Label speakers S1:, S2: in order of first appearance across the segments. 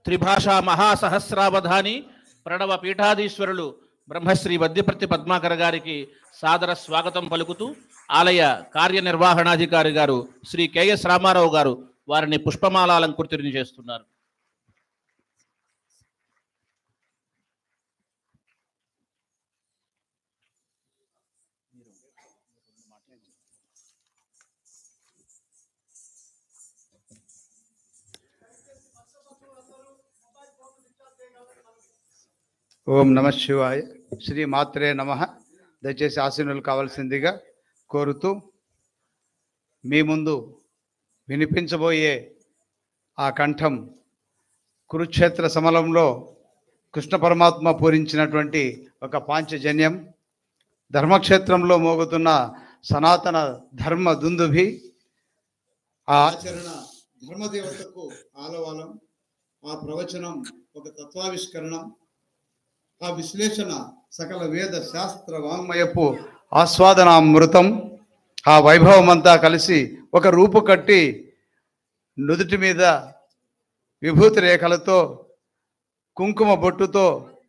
S1: త్రిభాషా మహాసహస్రావధాని ప్రణవ పీఠాధీశ్వరులు బ్రహ్మశ్రీ వద్యప్రతి పద్మాకర్ గారికి సాదర స్వాగతం పలుకుతూ ఆలయ కార్యనిర్వహణాధికారి గారు శ్రీ కెఎస్ రామారావు గారు వారిని పుష్పమాలాలంకృతిని చేస్తున్నారు
S2: ఓం నమ శివాయ శ్రీ మాత్రే నమ దయచేసి ఆశీనులు కావాల్సిందిగా కోరుతూ మీ ముందు వినిపించబోయే ఆ కంఠం కురుక్షేత్ర సమలంలో కృష్ణ పరమాత్మ పూరించినటువంటి ఒక పాంచజన్యం ధర్మక్షేత్రంలో మోగుతున్న సనాతన ధర్మ దుందుభి ఆ ఆచరణ ధర్మదేవతకు ఆలవాలం ఆ ప్రవచనం ఒక తత్వావిష్కరణం ఆ విశ్లేషణ సకల వేద శాస్త్ర వాంగ్మయపు ఆస్వాదనామృతం ఆ వైభవం అంతా కలిసి ఒక రూపు కట్టి నుదుటి మీద విభూతి రేఖలతో కుంకుమ బొట్టుతో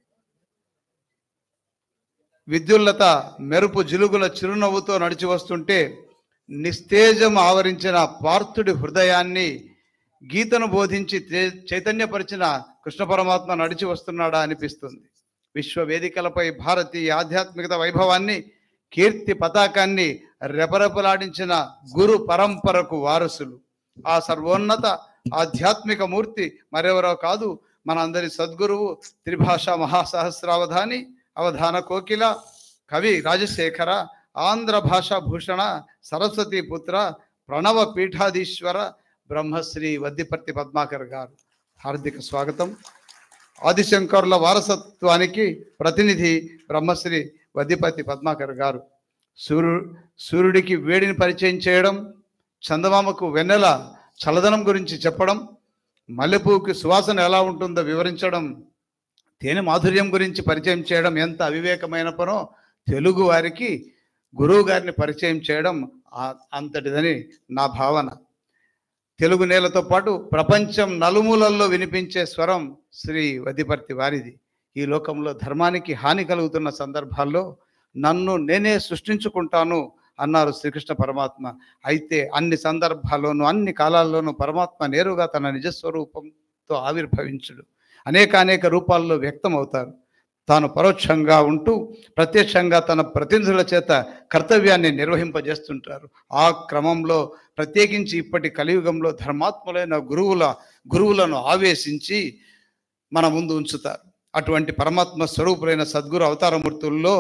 S2: విద్యుల్లత మెరుపు జిలుగుల చిరునవ్వుతో నడిచి వస్తుంటే నిస్తేజం ఆవరించిన పార్థుడి హృదయాన్ని గీతను బోధించి తే- చైతన్యపరిచిన కృష్ణ పరమాత్మ నడిచి వస్తున్నాడా అనిపిస్తుంది విశ్వ వేదికలపై భారతీయ ఆధ్యాత్మికత వైభవాన్ని కీర్తి పతాకాన్ని రెపరెపలాడించిన గురు పరంపరకు వారసులు ఆ సర్వోన్నత ఆధ్యాత్మిక మూర్తి మరెవరో కాదు మన అందరి సద్గురువు త్రిభాషా మహాసహస్రావధాని అవధాన కోకిల కవి రాజశేఖర ఆంధ్ర భాషా భూషణ సరస్వతి పుత్ర ప్రణవ పీఠాధీశ్వర బ్రహ్మశ్రీ వద్దిపర్తి పద్మాకర్ గారు హార్దిక స్వాగతం ఆదిశంకరుల వారసత్వానికి ప్రతినిధి బ్రహ్మశ్రీ వద్దిపతి పద్మాకర్ గారు సూర్యు సూర్యుడికి వేడిని పరిచయం చేయడం చందమామకు వెన్నెల చల్లదనం గురించి చెప్పడం మల్లెపూకి సువాసన ఎలా ఉంటుందో వివరించడం తేనె మాధుర్యం గురించి పరిచయం చేయడం ఎంత అవివేకమైన పనో తెలుగు వారికి గురువు గారిని పరిచయం చేయడం ఆ- అంతటిదని నా భావన తెలుగు నేలతో పాటు ప్రపంచం నలుమూలల్లో వినిపించే స్వరం శ్రీ వదిపర్తి వారిది ఈ లోకంలో ధర్మానికి హాని కలుగుతున్న సందర్భాల్లో నన్ను నేనే సృష్టించుకుంటాను అన్నారు శ్రీకృష్ణ పరమాత్మ అయితే అన్ని సందర్భాల్లోనూ అన్ని కాలాల్లోనూ పరమాత్మ నేరుగా తన నిజస్వరూపంతో ఆవిర్భవించుడు అనేక అనేక రూపాల్లో వ్యక్తం అవుతారు తాను పరోక్షంగా ఉంటూ ప్రత్యక్షంగా తన ప్రతినిధుల చేత కర్తవ్యాన్ని నిర్వహింపజేస్తుంటారు ఆ క్రమంలో ప్రత్యేకించి ఇప్పటి కలియుగంలో ధర్మాత్ములైన గురువుల గురువులను ఆవేశించి మన ముందు ఉంచుతారు అటువంటి పరమాత్మ స్వరూపులైన సద్గురు అవతారమూర్తుల్లో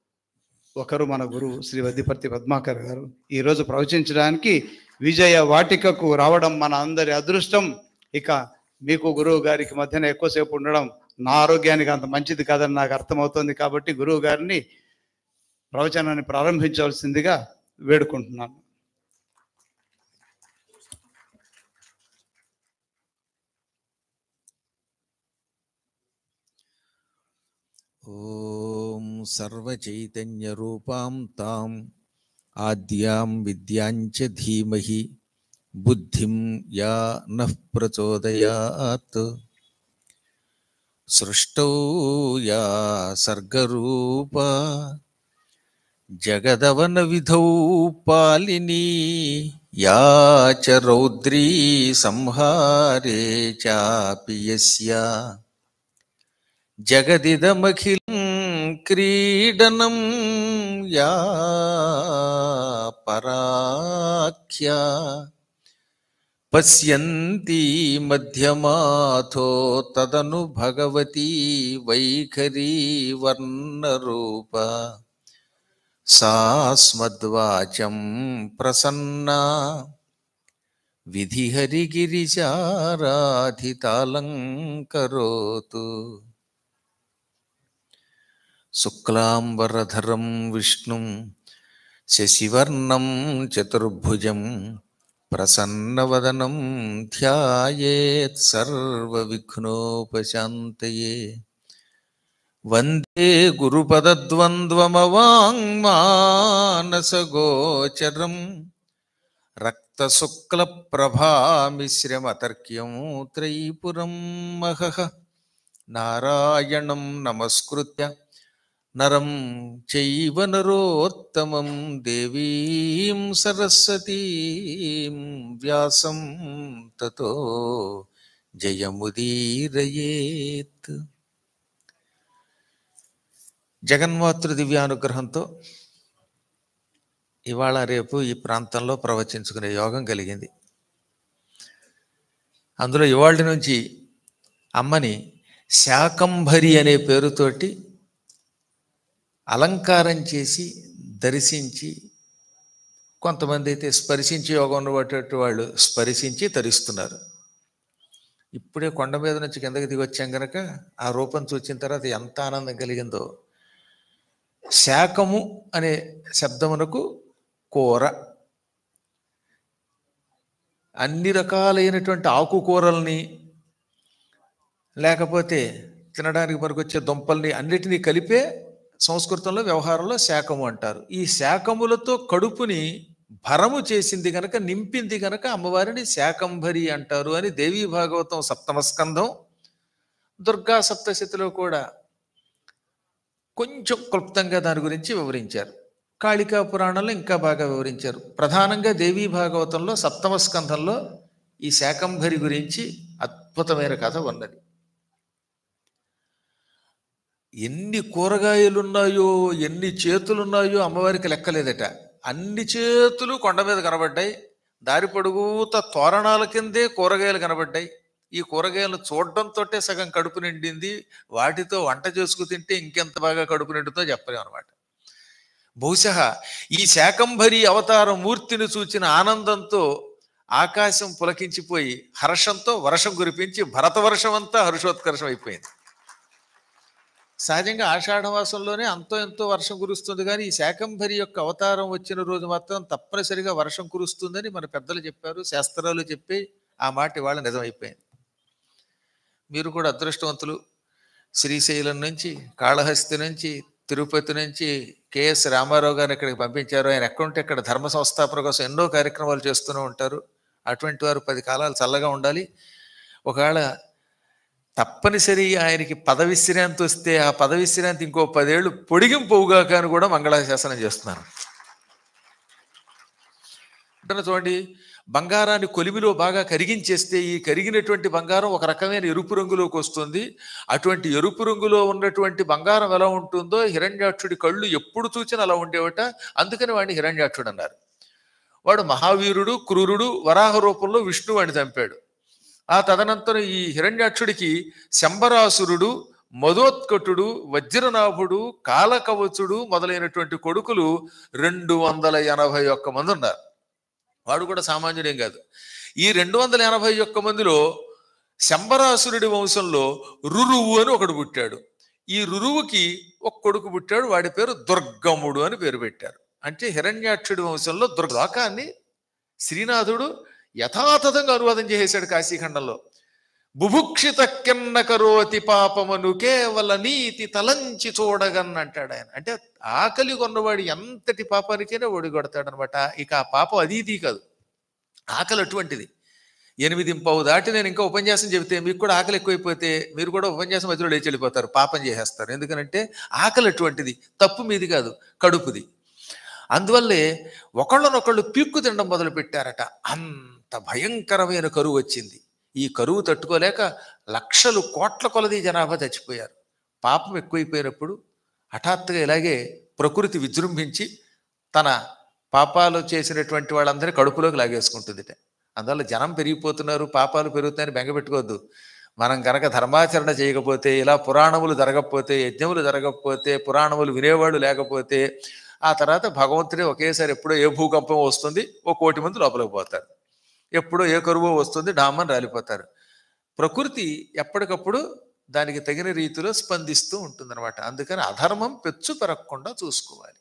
S2: ఒకరు మన గురువు శ్రీ వద్దిపర్తి పద్మాకర్ గారు ఈరోజు ప్రవచించడానికి విజయ వాటికకు రావడం మన అందరి అదృష్టం ఇక మీకు గురువు గారికి మధ్యన ఎక్కువసేపు ఉండడం నా ఆరోగ్యానికి అంత మంచిది కాదని నాకు అర్థమవుతోంది కాబట్టి గురువు గారిని ప్రవచనాన్ని ప్రారంభించవలసిందిగా వేడుకుంటున్నాను
S3: ॐ सर्वचैतन्यरूपां ताम् आद्यां विद्यां च धीमहि बुद्धिं या नः प्रचोदयात् सृष्टौ या सर्गरूपा जगदवनविधौ पालिनी या च रौद्री संहारे चापि यस्या जगदिदमखिलं क्रीडनं या पराख्या पश्यन्ती मध्यमाथो तदनु भगवती वैखरी वर्णरूपा सा स्मद्वाचं प्रसन्ना विधिहरिगिरिचाराधितालङ्करोतु शुक्लाम्बरधरं विष्णुं शशिवर्णं चतुर्भुजं प्रसन्नवदनं ध्यायेत् सर्वविघ्नोपशान्तये वन्दे गुरुपदद्वन्द्वमवाङ्मानसगोचरम् రక్తశుక్ల ప్రభామిశ్రమతర్క్యం త్రైపురం మహః నారాయణం నమస్కృత్య నరం చైవ నరోత్తమం దేవీం సరస్వతీం వ్యాసం తతో జయముదీరయేత్ జగన్మాతృ దివ్యానుగ్రహంతో ఇవాళ రేపు ఈ ప్రాంతంలో ప్రవచించుకునే యోగం కలిగింది అందులో ఇవాళ నుంచి అమ్మని శాకంభరి అనే పేరుతోటి అలంకారం చేసి దర్శించి కొంతమంది అయితే స్పర్శించి యోగం ఉన్నటువంటి వాళ్ళు స్పర్శించి తరిస్తున్నారు ఇప్పుడే కొండ మీద నుంచి కిందకి దిగి వచ్చాం కనుక ఆ రూపం చూచిన తర్వాత ఎంత ఆనందం కలిగిందో శాకము అనే శబ్దమునకు కూర అన్ని రకాలైనటువంటి ఆకుకూరల్ని లేకపోతే తినడానికి పనికొచ్చే దుంపల్ని అన్నిటినీ కలిపే సంస్కృతంలో వ్యవహారంలో శాకము అంటారు ఈ శాకములతో కడుపుని భరము చేసింది గనక నింపింది గనక అమ్మవారిని శాకంభరి అంటారు అని దేవీ భాగవతం సప్తమ స్కంధం దుర్గా సప్తశతిలో కూడా కొంచెం క్లుప్తంగా దాని గురించి వివరించారు కాళికా పురాణంలో ఇంకా బాగా వివరించారు ప్రధానంగా దేవీ భాగవతంలో సప్తమ స్కంధంలో ఈ శాకంభరి గురించి అద్భుతమైన కథ ఉన్నది ఎన్ని కూరగాయలున్నాయో ఎన్ని చేతులున్నాయో అమ్మవారికి లెక్కలేదట అన్ని చేతులు కొండ మీద కనబడ్డాయి దారి పొడుగుత తోరణాల కిందే కూరగాయలు కనబడ్డాయి ఈ కూరగాయలను చూడడంతో సగం కడుపు నిండింది వాటితో వంట చేసుకు తింటే ఇంకెంత బాగా కడుపు నిండుతో చెప్పలేం అనమాట బహుశా ఈ శాకంభరి అవతార మూర్తిని చూచిన ఆనందంతో ఆకాశం పులకించిపోయి హర్షంతో వర్షం కురిపించి భరత వర్షం అంతా హర్షోత్కర్షం అయిపోయింది సహజంగా ఆషాఢ మాసంలోనే అంతో ఎంతో వర్షం కురుస్తుంది కానీ ఈ శాకంభరి యొక్క అవతారం వచ్చిన రోజు మాత్రం తప్పనిసరిగా వర్షం కురుస్తుందని మన పెద్దలు చెప్పారు శాస్త్రాలు చెప్పి ఆ మాట ఇవాళ నిజమైపోయింది మీరు కూడా అదృష్టవంతులు శ్రీశైలం నుంచి కాళహస్తి నుంచి తిరుపతి నుంచి కెఎస్ రామారావు గారిని ఇక్కడికి పంపించారు ఆయన ఎక్కడుంటే ఇక్కడ ధర్మ సంస్థాపన కోసం ఎన్నో కార్యక్రమాలు చేస్తూనే ఉంటారు అటువంటి వారు పది కాలాలు చల్లగా ఉండాలి ఒకవేళ తప్పనిసరి ఆయనకి పదవిశ్రాంతి వస్తే ఆ పదవిశ్రాంతి ఇంకో పదేళ్ళు పొడిగింపోవుగాక అని కూడా మంగళాశాసనం చేస్తున్నాను అంటే చూడండి బంగారాన్ని కొలిమిలో బాగా కరిగించేస్తే ఈ కరిగినటువంటి బంగారం ఒక రకమైన ఎరుపు రంగులోకి వస్తుంది అటువంటి ఎరుపు రంగులో ఉన్నటువంటి బంగారం ఎలా ఉంటుందో హిరణ్యాక్షుడి కళ్ళు ఎప్పుడు చూచినా అలా ఉండేవట అందుకని వాడిని హిరణ్యాక్షుడు అన్నారు వాడు మహావీరుడు క్రూరుడు వరాహ రూపంలో విష్ణువాడిని చంపాడు ఆ తదనంతరం ఈ హిరణ్యాక్షుడికి శంబరాసురుడు మధోత్కటుడు వజ్రనాభుడు కాలకవచుడు మొదలైనటువంటి కొడుకులు రెండు వందల ఎనభై ఒక్క మంది ఉన్నారు వాడు కూడా సామాన్యుడేం కాదు ఈ రెండు వందల ఎనభై ఒక్క మందిలో శంబరాసురుడి వంశంలో రురువు అని ఒకడు పుట్టాడు ఈ రురువుకి ఒక కొడుకు పుట్టాడు వాడి పేరు దుర్గముడు అని పేరు పెట్టారు అంటే హిరణ్యాక్షుడి వంశంలో దుర్గాకాన్ని శ్రీనాథుడు యథాతథంగా అనువాదం చేసేశాడు కాశీఖండంలో బుభుక్షిత కిన్న కరోతి పాపమను కేవల నీతి తలంచి చూడగన్ అంటాడు ఆయన అంటే ఆకలి కొన్నవాడు ఎంతటి పాపానికైనా ఓడిగొడతాడు అనమాట ఇక ఆ పాపం అది ఇది కాదు ఆకలి అటువంటిది ఎనిమిది పావు దాటి నేను ఇంకా ఉపన్యాసం చెబితే మీకు కూడా ఆకలి ఎక్కువైపోతే మీరు కూడా ఉపన్యాసం మధ్యలో లేచి వెళ్ళిపోతారు పాపం చేసేస్తారు ఎందుకనంటే ఆకలి అటువంటిది తప్పు మీది కాదు కడుపుది అందువల్లే ఒకళ్ళనొకళ్ళు పీక్కు తినడం మొదలు పెట్టారట అంత భయంకరమైన కరువు వచ్చింది ఈ కరువు తట్టుకోలేక లక్షలు కోట్ల కొలది జనాభా చచ్చిపోయారు పాపం ఎక్కువైపోయినప్పుడు హఠాత్తుగా ఇలాగే ప్రకృతి విజృంభించి తన పాపాలు చేసినటువంటి వాళ్ళందరి కడుపులోకి లాగేసుకుంటుందిట అందువల్ల జనం పెరిగిపోతున్నారు పాపాలు పెరుగుతాయని బెంగపెట్టుకోవద్దు మనం గనక ధర్మాచరణ చేయకపోతే ఇలా పురాణములు జరగకపోతే యజ్ఞములు జరగకపోతే పురాణములు వినేవాళ్ళు లేకపోతే ఆ తర్వాత భగవంతుడే ఒకేసారి ఎప్పుడో ఏ భూకంపం వస్తుంది ఓ కోటి మంది లోపలికి పోతారు ఎప్పుడో ఏ కరువు వస్తుంది డామని రాలిపోతారు ప్రకృతి ఎప్పటికప్పుడు దానికి తగిన రీతిలో స్పందిస్తూ ఉంటుందన్నమాట అందుకని అధర్మం పెచ్చు పెరగకుండా చూసుకోవాలి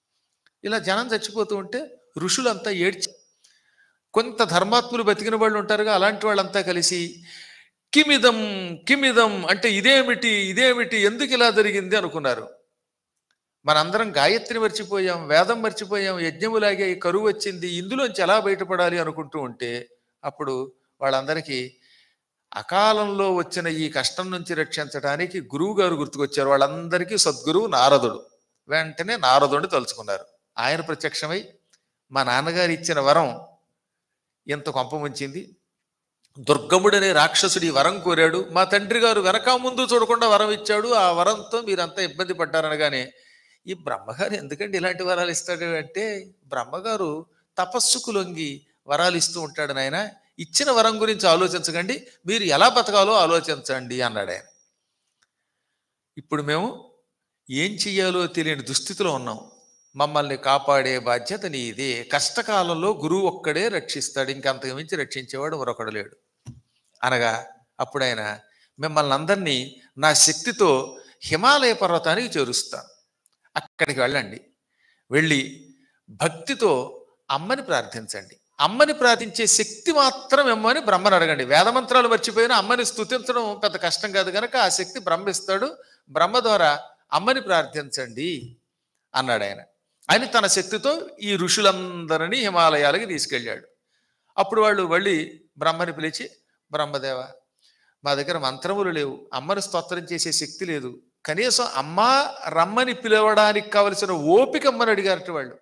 S3: ఇలా జనం చచ్చిపోతూ ఉంటే ఋషులంతా ఏడ్చి కొంత ధర్మాత్ములు బతికిన వాళ్ళు ఉంటారుగా అలాంటి వాళ్ళంతా కలిసి కిమిదం కిమిదం అంటే ఇదేమిటి ఇదేమిటి ఎందుకు ఇలా జరిగింది అనుకున్నారు మనందరం గాయత్రి మర్చిపోయాం వేదం మర్చిపోయాం యజ్ఞములాగే కరువు వచ్చింది ఇందులోంచి ఎలా బయటపడాలి అనుకుంటూ ఉంటే అప్పుడు వాళ్ళందరికీ అకాలంలో వచ్చిన ఈ కష్టం నుంచి రక్షించడానికి గురువు గారు గుర్తుకొచ్చారు వాళ్ళందరికీ సద్గురువు నారదుడు వెంటనే నారదుడిని తలుచుకున్నారు ఆయన ప్రత్యక్షమై మా నాన్నగారు ఇచ్చిన వరం ఎంత కొంప ముంచింది దుర్గముడనే రాక్షసుడి వరం కోరాడు మా తండ్రి గారు వెనక ముందు చూడకుండా వరం ఇచ్చాడు ఆ వరంతో మీరంతా ఇబ్బంది పడ్డారనగానే ఈ బ్రహ్మగారు ఎందుకండి ఇలాంటి వరాలు ఇస్తాడు అంటే బ్రహ్మగారు తపస్సుకు లొంగి వరాలు ఇస్తూ ఉంటాడు నాయన ఇచ్చిన వరం గురించి ఆలోచించకండి మీరు ఎలా బతకాలో ఆలోచించండి అన్నాడు ఆయన ఇప్పుడు మేము ఏం చెయ్యాలో తెలియని దుస్థితిలో ఉన్నాం మమ్మల్ని కాపాడే బాధ్యత నీదే కష్టకాలంలో గురువు ఒక్కడే రక్షిస్తాడు ఇంకంతకు మించి రక్షించేవాడు మరొకడు లేడు అనగా అప్పుడు ఆయన మిమ్మల్ని అందరినీ నా శక్తితో హిమాలయ పర్వతానికి చేరుస్తాను అక్కడికి వెళ్ళండి వెళ్ళి భక్తితో అమ్మని ప్రార్థించండి అమ్మని ప్రార్థించే శక్తి మాత్రం ఇమ్మని బ్రహ్మని అడగండి వేదమంత్రాలు మర్చిపోయినా అమ్మని స్తుతించడం పెద్ద కష్టం కాదు కనుక ఆ శక్తి బ్రహ్మ ఇస్తాడు బ్రహ్మ ద్వారా అమ్మని ప్రార్థించండి అన్నాడు ఆయన ఆయన తన శక్తితో ఈ ఋషులందరినీ హిమాలయాలకి తీసుకెళ్ళాడు అప్పుడు వాళ్ళు మళ్ళీ బ్రహ్మని పిలిచి బ్రహ్మదేవ మా దగ్గర మంత్రములు లేవు అమ్మని స్తోత్రం చేసే శక్తి లేదు కనీసం అమ్మ రమ్మని పిలవడానికి కావలసిన ఓపిక అమ్మని అడిగారట వాళ్ళు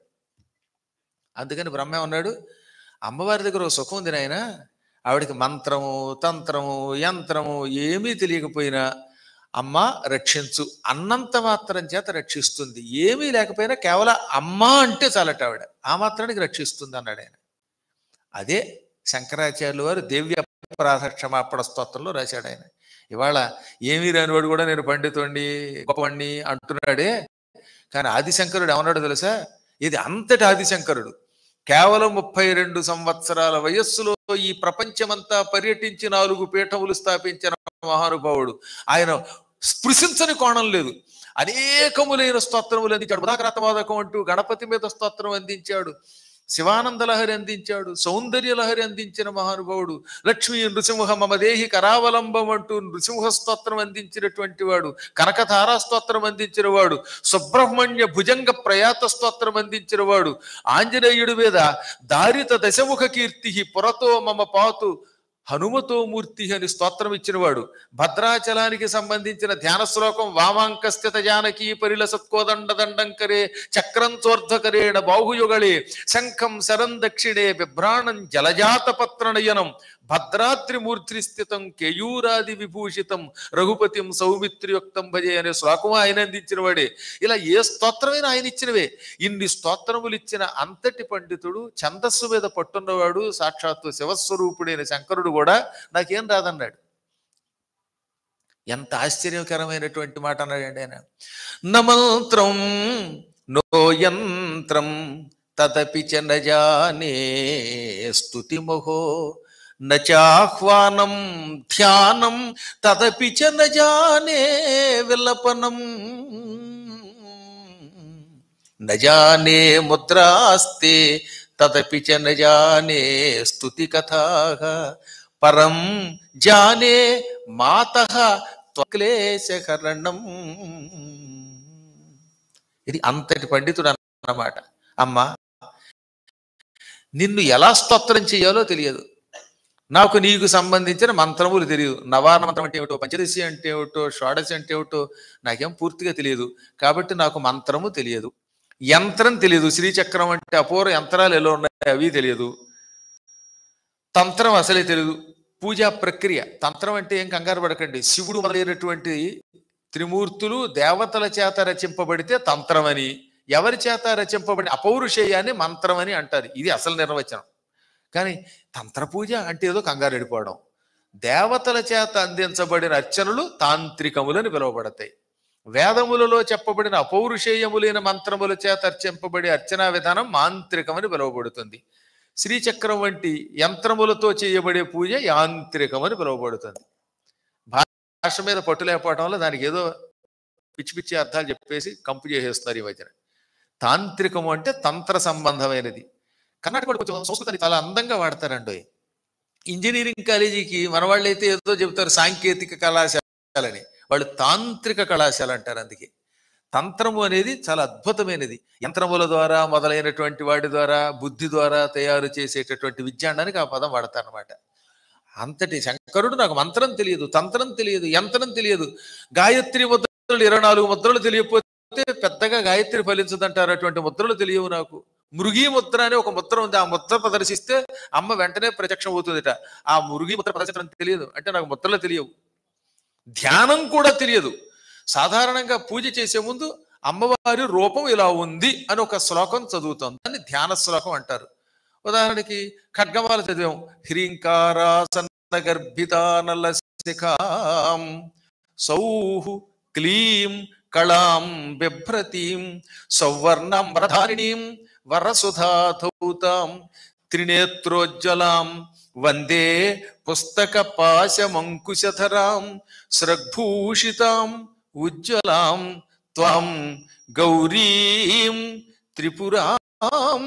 S3: అందుకని బ్రహ్మ ఉన్నాడు అమ్మవారి దగ్గర ఒక సుఖం ఉంది నాయన ఆవిడకి మంత్రము తంత్రము యంత్రము ఏమీ తెలియకపోయినా అమ్మ రక్షించు అన్నంత మాత్రం చేత రక్షిస్తుంది ఏమీ లేకపోయినా కేవలం అమ్మ అంటే చాలట ఆవిడ ఆ మాత్రానికి రక్షిస్తుంది అన్నాడు ఆయన అదే శంకరాచార్యులు వారు దేవ్య అపరాధ క్షమాపణ స్తోత్రంలో రాశాడు ఆయన ఇవాళ ఏమీ రానివాడు కూడా నేను పండితుడిని గొప్పవాడిని అంటున్నాడే కానీ ఆదిశంకరుడు ఏమన్నాడు తెలుసా ఇది అంతటి ఆదిశంకరుడు కేవలం ముప్పై రెండు సంవత్సరాల వయస్సులో ఈ ప్రపంచమంతా పర్యటించి నాలుగు పీఠములు స్థాపించిన మహానుభావుడు ఆయన స్పృశించని కోణం లేదు అనేకములైన స్తోత్రములు అందించాడు ఉదాకరతవాదకం అంటూ గణపతి మీద స్తోత్రం అందించాడు శివానంద లహరి అందించాడు సౌందర్య లహరి అందించిన మహానుభావుడు లక్ష్మీ నృసింహ మమ దేహి కరావలంబం అంటూ నృసింహ స్తోత్రం అందించినటువంటి వాడు కనకతారా స్తోత్రం అందించిన వాడు సుబ్రహ్మణ్య భుజంగ ప్రయాత స్తోత్రం అందించిన వాడు ఆంజనేయుడి మీద దారిత దశముఖ కీర్తి పురతో మమ పాతు హనుమతో మూర్తి అని స్తోత్రం ఇచ్చినవాడు భద్రాచలానికి సంబంధించిన ధ్యాన శ్లోకం వామాంక స్థిత జానకీ పరిల సత్కోదండ దండంకరే చక్రం చోర్ధకరేణ బాహుయుగళే శంఖం శరం దక్షిణే బిభ్రాణం జలజాత పత్రనయనం భద్రాద్రి మూర్తి స్థితం కేయూరాది విభూషితం రఘుపతిం సౌమిత్రియుక్తం భజే అనే శ్లోకం ఆయన అందించిన వాడే ఇలా ఏ స్తోత్రమైనా ఆయన ఇచ్చినవే ఇన్ని స్తోత్రములు ఇచ్చిన అంతటి పండితుడు ఛందస్సు మీద పట్టున్నవాడు సాక్షాత్తు శివస్వరూపుడైన శంకరుడు కూడా నాకేం రాదన్నాడు ఎంత ఆశ్చర్యకరమైనటువంటి మాట అన్నాడండి ఆయన నమంత్రం నో యంత్రం తదపి చ నజానే స్తుతిమోహో నాహ్వానం ధ్యానం తదపి చ నజానే విలపనం నజానే ముద్రాస్తే తదపి చ నజానే స్తుతి కథా పరం జానే మాత త్వక్లేశకరణం ఇది అంతటి పండితుడు అన్నమాట అమ్మా నిన్ను ఎలా స్తోత్రం చేయాలో తెలియదు నాకు నీకు సంబంధించిన మంత్రములు తెలియదు నవారణ మంత్రం అంటే ఏమిటో పంచదశి అంటే ఏమిటో షోడశి అంటే ఏమిటో నాకేం పూర్తిగా తెలియదు కాబట్టి నాకు మంత్రము తెలియదు యంత్రం తెలియదు శ్రీచక్రం అంటే అపూర్వ యంత్రాలు ఎలా ఉన్నాయి అవి తెలియదు తంత్రం అసలే తెలియదు పూజా ప్రక్రియ తంత్రం అంటే ఏం కంగారు పడకండి శివుడు మొదలైనటువంటి త్రిమూర్తులు దేవతల చేత రచింపబడితే తంత్రమని ఎవరి చేత రచింపబడి అపౌరుషేయాన్ని మంత్రమని అంటారు ఇది అసలు నిర్వచనం కానీ తంత్ర పూజ అంటే ఏదో కంగారు ఎడిపోవడం దేవతల చేత అందించబడిన అర్చనలు తాంత్రికములని పిలువబడతాయి వేదములలో చెప్పబడిన అపౌరుషేయములైన మంత్రముల చేత అర్చింపబడే అర్చనా విధానం మాంత్రికమని పిలువబడుతుంది శ్రీచక్రం వంటి యంత్రములతో చేయబడే పూజ యాంత్రికమని పిలువబడుతుంది భాష మీద పట్టు లేకపోవడం వల్ల దానికి ఏదో పిచ్చి పిచ్చి అర్థాలు చెప్పేసి కంపు చేసేస్తున్నారు ఈ మధ్యన తాంత్రికము అంటే తంత్ర సంబంధమైనది కర్ణాటక వాళ్ళు కొంచెం సంస్కృతాన్ని చాలా అందంగా వాడతారండి ఇంజనీరింగ్ కాలేజీకి మన వాళ్ళు అయితే ఏదో చెబుతారు సాంకేతిక కళాశాలని వాళ్ళు తాంత్రిక కళాశాల అంటారు అందుకే తంత్రము అనేది చాలా అద్భుతమైనది యంత్రముల ద్వారా మొదలైనటువంటి వాడి ద్వారా బుద్ధి ద్వారా తయారు చేసేటటువంటి విజ్ఞానానికి ఆ పదం వాడతారనమాట అంతటి శంకరుడు నాకు మంత్రం తెలియదు తంత్రం తెలియదు యంత్రం తెలియదు గాయత్రి ముద్రలు ఇరవై నాలుగు ముద్రలు తెలియకపోతే పెద్దగా గాయత్రి ఫలించదంటారు అటువంటి ముద్రలు తెలియవు నాకు మృగి ముద్ర అనే ఒక ముద్ర ఉంది ఆ ముద్ర ప్రదర్శిస్తే అమ్మ వెంటనే ప్రత్యక్షం అవుతుందిట ఆ మృగి ముద్ర ప్రదర్శించడం తెలియదు అంటే నాకు ముద్రలు తెలియవు ధ్యానం కూడా తెలియదు సాధారణంగా పూజ చేసే ముందు అమ్మవారి రూపం ఇలా ఉంది అని ఒక శ్లోకం చదువుతాం దాన్ని ధ్యాన శ్లోకం అంటారు ఉదాహరణకి ఖడ్గమాల చదివాం హ్రీంకారాసన్న గర్భితానల శిఖాం సౌహు క్లీం కళాం బిభ్రతీం సౌవర్ణం వరధారిణీం వరసుధాధౌతాం త్రినేత్రోజ్వలాం వందే పుస్తక పాశమంకుశధరాం స్రగ్భూషితాం ఉజ్వలాం త్వాం గౌరీం త్రిపురాం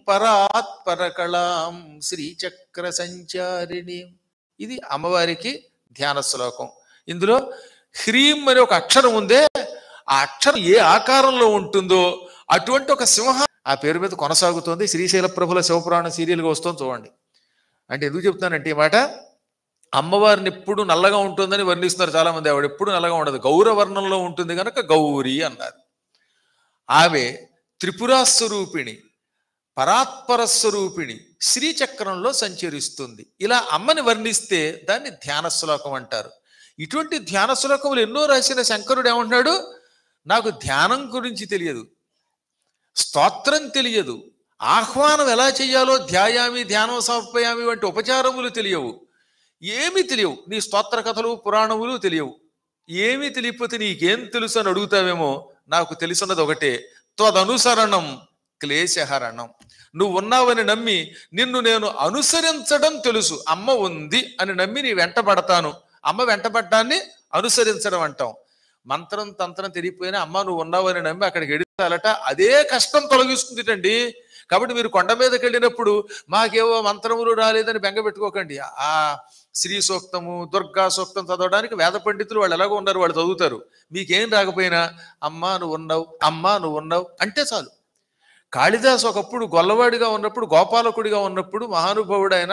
S3: పరాత్పరకళాం శ్రీచక్ర సంచారిణి ఇది అమ్మవారికి ధ్యాన శ్లోకం ఇందులో హ్రీం అనే ఒక అక్షరం ఉందే ఆ అక్షరం ఏ ఆకారంలో ఉంటుందో అటువంటి ఒక సింహ ఆ పేరు మీద కొనసాగుతోంది శ్రీశైల ప్రభుల శివపురాణం సీరియల్గా వస్తుంది చూడండి అంటే ఎందుకు చెప్తానంటే ఈ మాట అమ్మవారిని ఎప్పుడు నల్లగా ఉంటుందని వర్ణిస్తున్నారు చాలా మంది ఆవిడ ఎప్పుడు నల్లగా ఉండదు గౌరవర్ణంలో ఉంటుంది కనుక గౌరీ అన్నారు ఆమె త్రిపురా స్వరూపిణి పరాత్పర స్వరూపిణి శ్రీచక్రంలో సంచరిస్తుంది ఇలా అమ్మని వర్ణిస్తే దాన్ని ధ్యాన శ్లోకం అంటారు ఇటువంటి ధ్యాన శ్లోకములు ఎన్నో రాసిన శంకరుడు ఏమంటున్నాడు నాకు ధ్యానం గురించి తెలియదు స్తోత్రం తెలియదు ఆహ్వానం ఎలా చేయాలో ధ్యాయామి ధ్యానం సమర్పయామి వంటి ఉపచారములు తెలియవు ఏమీ తెలియవు నీ స్తోత్ర కథలు పురాణములు తెలియవు ఏమీ తెలియకపోతే నీకేం తెలుసు అని అడుగుతావేమో నాకు తెలుసున్నది ఒకటే త్వదనుసరణం క్లేశహరణం నువ్వు ఉన్నావని నమ్మి నిన్ను నేను అనుసరించడం తెలుసు అమ్మ ఉంది అని నమ్మి నీ వెంటబడతాను అమ్మ వెంటబడ్డాన్ని అనుసరించడం అంటాం మంత్రం తంత్రం తెలియపోయినా అమ్మ నువ్వు ఉన్నావని నమ్మి అక్కడికి ఎడతాలట అదే కష్టం తొలగిస్తుందిటండి కాబట్టి మీరు కొండ మీదకి వెళ్ళినప్పుడు మాకేవో మంత్రములు రాలేదని బెంగ పెట్టుకోకండి ఆ శ్రీ సూక్తము దుర్గా సూక్తం చదవడానికి వేద పండితులు వాళ్ళు ఎలాగో ఉన్నారు వాళ్ళు చదువుతారు మీకేం రాకపోయినా అమ్మా నువ్వు ఉన్నావు అమ్మా నువ్వు ఉన్నావు అంటే చాలు కాళిదాస్ ఒకప్పుడు గొల్లవాడిగా ఉన్నప్పుడు గోపాలకుడిగా ఉన్నప్పుడు మహానుభావుడైన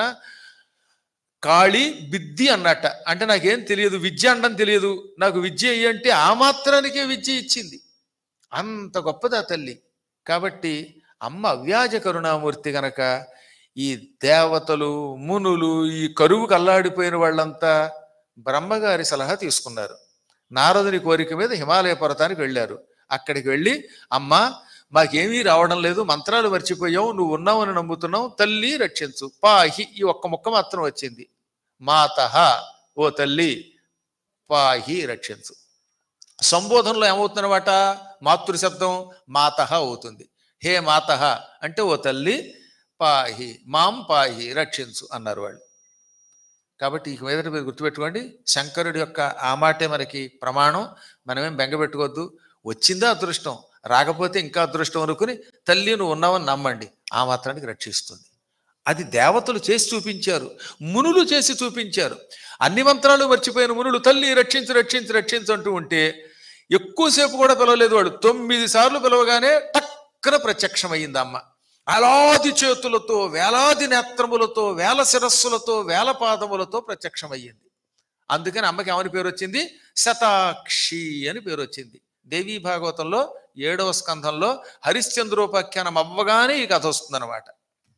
S3: కాళి బిద్ది అన్నట్ట అంటే నాకేం తెలియదు విద్య అనడం తెలియదు నాకు విద్య ఇయ్యి అంటే ఆ మాత్రానికే విద్య ఇచ్చింది అంత గొప్పది ఆ తల్లి కాబట్టి అమ్మ అవ్యాజ కరుణామూర్తి గనక ఈ దేవతలు మునులు ఈ కరువుకు అల్లాడిపోయిన వాళ్ళంతా బ్రహ్మగారి సలహా తీసుకున్నారు నారదుని కోరిక మీద హిమాలయ పర్వతానికి వెళ్ళారు అక్కడికి వెళ్ళి అమ్మ మాకేమీ రావడం లేదు మంత్రాలు మర్చిపోయావు నువ్వు ఉన్నావని నమ్ముతున్నావు తల్లి రక్షించు పాహి ఈ ఒక్క ముక్క మాత్రం వచ్చింది మాతహ ఓ తల్లి పాహి రక్షించు సంబోధనలో ఏమవుతుందన్నమాట మాతృ శబ్దం మాతహ అవుతుంది హే మాతహ అంటే ఓ తల్లి పాహి మాం పాహి రక్షించు అన్నారు వాళ్ళు కాబట్టి ఇక మీద మీరు గుర్తుపెట్టుకోండి శంకరుడి యొక్క ఆ మాటే మనకి ప్రమాణం మనమేం బెంగపెట్టుకోవద్దు వచ్చిందా అదృష్టం రాకపోతే ఇంకా అదృష్టం అనుకుని తల్లి నువ్వు ఉన్నావని నమ్మండి ఆ మాత్రానికి రక్షిస్తుంది అది దేవతలు చేసి చూపించారు మునులు చేసి చూపించారు అన్ని మంత్రాలు మర్చిపోయిన మునులు తల్లి రక్షించు రక్షించు రక్షించు అంటూ ఉంటే ఎక్కువసేపు కూడా పిలవలేదు వాడు తొమ్మిది సార్లు పిలవగానే టక్కన ప్రత్యక్షమయ్యింది అమ్మ వేలాది చేతులతో వేలాది నేత్రములతో వేల శిరస్సులతో వేల పాదములతో ప్రత్యక్షమయ్యింది అందుకని అమ్మకి ఏమని పేరు వచ్చింది శతాక్షి అని పేరు వచ్చింది దేవీ భాగవతంలో ఏడవ స్కంధంలో హరిశ్చంద్రోపాఖ్యానం అవ్వగానే ఈ కథ వస్తుందన్నమాట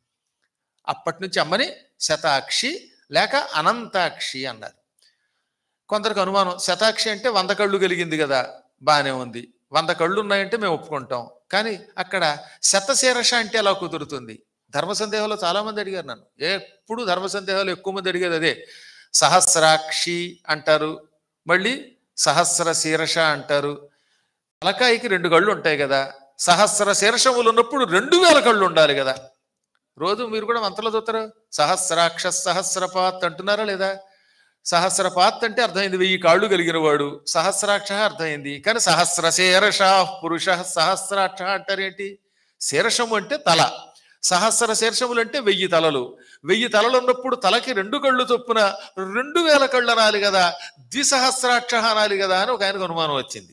S3: అప్పటి నుంచి అమ్మని శతాక్షి లేక అనంతాక్షి అన్నారు కొందరికి అనుమానం శతాక్షి అంటే వంద కళ్ళు కలిగింది కదా బాగానే ఉంది వంద కళ్ళు ఉన్నాయంటే మేము ఒప్పుకుంటాం కానీ అక్కడ శతశీరష అంటే ఎలా కుదురుతుంది ధర్మ సందేహాలు చాలా మంది అడిగారు నన్ను ఎప్పుడు ధర్మ సందేహాలు ఎక్కువ మంది అడిగేది అదే సహస్రాక్షి అంటారు మళ్ళీ సహస్ర శీర్ష అంటారు తలకాయికి రెండు కళ్ళు ఉంటాయి కదా సహస్ర శీర్షములు ఉన్నప్పుడు రెండు వేల కళ్ళు ఉండాలి కదా రోజు మీరు కూడా మంత్రాలు చూస్తారు సహస్రాక్ష సహస్రపాత్ అంటున్నారా లేదా సహస్రపాత్ అంటే అర్థమైంది వెయ్యి కాళ్ళు కలిగిన వాడు సహస్రాక్ష అర్థమైంది కానీ సహస్ర శీర్ష పురుష సహస్రాక్ష అంటారేంటి శీర్షము అంటే తల సహస్ర శీర్షములు అంటే వెయ్యి తలలు వెయ్యి తలలు ఉన్నప్పుడు తలకి రెండు కళ్ళు చొప్పున రెండు వేల కళ్ళు అనాలి కదా ద్విసహస్రాక్ష అనాలి కదా అని ఒక ఆయనకు అనుమానం వచ్చింది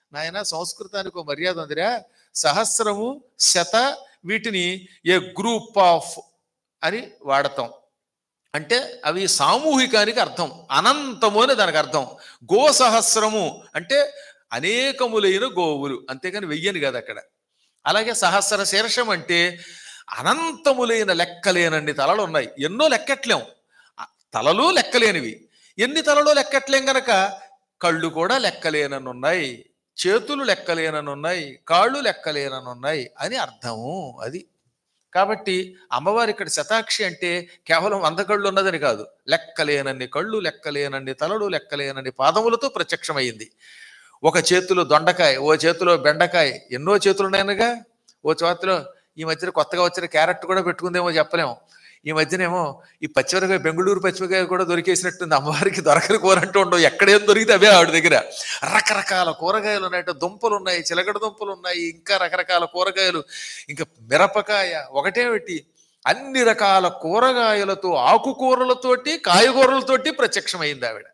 S3: నాయన సంస్కృతానికి ఒక మర్యాద ఉందిరా సహస్రము శత వీటిని ఏ గ్రూప్ ఆఫ్ అని వాడతాం అంటే అవి సామూహికానికి అర్థం అనంతము అని దానికి అర్థం గో సహస్రము అంటే అనేకములైన గోవులు అంతేకాని వెయ్యని కాదు అక్కడ అలాగే సహస్ర శీర్షం అంటే అనంతములైన లెక్కలేనన్ని తలలు ఉన్నాయి ఎన్నో లెక్కట్లేం ఆ తలలు లెక్కలేనివి ఎన్ని తలలో లెక్కట్లేం గనక కళ్ళు కూడా లెక్కలేనని ఉన్నాయి చేతులు లెక్కలేనని ఉన్నాయి కాళ్ళు లెక్కలేనని ఉన్నాయి అని అర్థము అది కాబట్టి అమ్మవారి ఇక్కడ శతాక్షి అంటే కేవలం వంద కళ్ళు ఉన్నదని కాదు లెక్కలేనన్ని కళ్ళు లెక్కలేనన్ని తలలు లెక్కలేనన్ని పాదములతో ప్రత్యక్షమైంది ఒక చేతిలో దొండకాయ ఓ చేతిలో బెండకాయ ఎన్నో చేతులు ఉన్నాయనగా ఓ చేతిలో ఈ మధ్యన కొత్తగా వచ్చిన క్యారెట్ కూడా పెట్టుకుందేమో చెప్పలేము ఈ మధ్యనేమో ఈ పచ్చిమిరకాయ బెంగళూరు పచ్చిమిరకాయ కూడా దొరికేసినట్టుంది అమ్మవారికి దొరకని కూర అంటూ ఉండవు ఎక్కడేం దొరికితే అవే ఆవిడ దగ్గర రకరకాల కూరగాయలు ఉన్నాయి దుంపలు ఉన్నాయి చిలకడ దుంపలు ఉన్నాయి ఇంకా రకరకాల కూరగాయలు ఇంకా మిరపకాయ ఒకటేమిటి అన్ని రకాల కూరగాయలతో ఆకుకూరలతోటి కాయగూరలతోటి ప్రత్యక్షమైంది ఆవిడ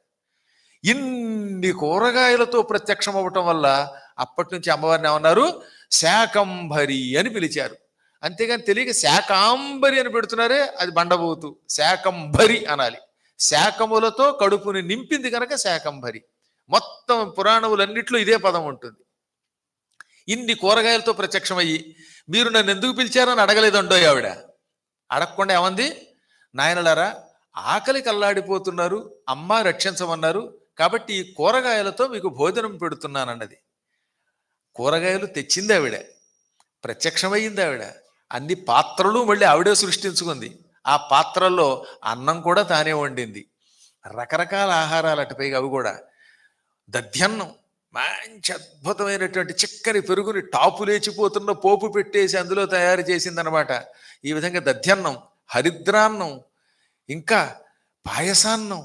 S3: ఇన్ని కూరగాయలతో ప్రత్యక్షం అవ్వటం వల్ల అప్పటి నుంచి అమ్మవారిని ఏమన్నారు శాకంభరి అని పిలిచారు అంతేగాని తెలియక శాకాంబరి అని పెడుతున్నారే అది బండబోతు శాకంభరి అనాలి శాకములతో కడుపుని నింపింది కనుక శాకంభరి మొత్తం పురాణములన్నిట్లో ఇదే పదం ఉంటుంది ఇన్ని కూరగాయలతో ప్రత్యక్షమయ్యి మీరు నన్ను ఎందుకు పిలిచారని అడగలేదండో ఆవిడ అడగకుండా ఏమంది నాయనలారా ఆకలి కల్లాడిపోతున్నారు అమ్మ రక్షించమన్నారు కాబట్టి ఈ కూరగాయలతో మీకు భోజనం పెడుతున్నానన్నది కూరగాయలు తెచ్చింది ఆవిడ ప్రత్యక్షమయ్యింది ఆవిడ అన్ని పాత్రలు మళ్ళీ ఆవిడే సృష్టించుకుంది ఆ పాత్రల్లో అన్నం కూడా తానే వండింది రకరకాల ఆహారాలు అటు పైగా అవి కూడా దధ్యన్నం మంచి అద్భుతమైనటువంటి చిక్కని పెరుగుని టాపు లేచిపోతున్న పోపు పెట్టేసి అందులో తయారు చేసిందనమాట ఈ విధంగా దధ్యన్నం హరిద్రాన్నం ఇంకా పాయసాన్నం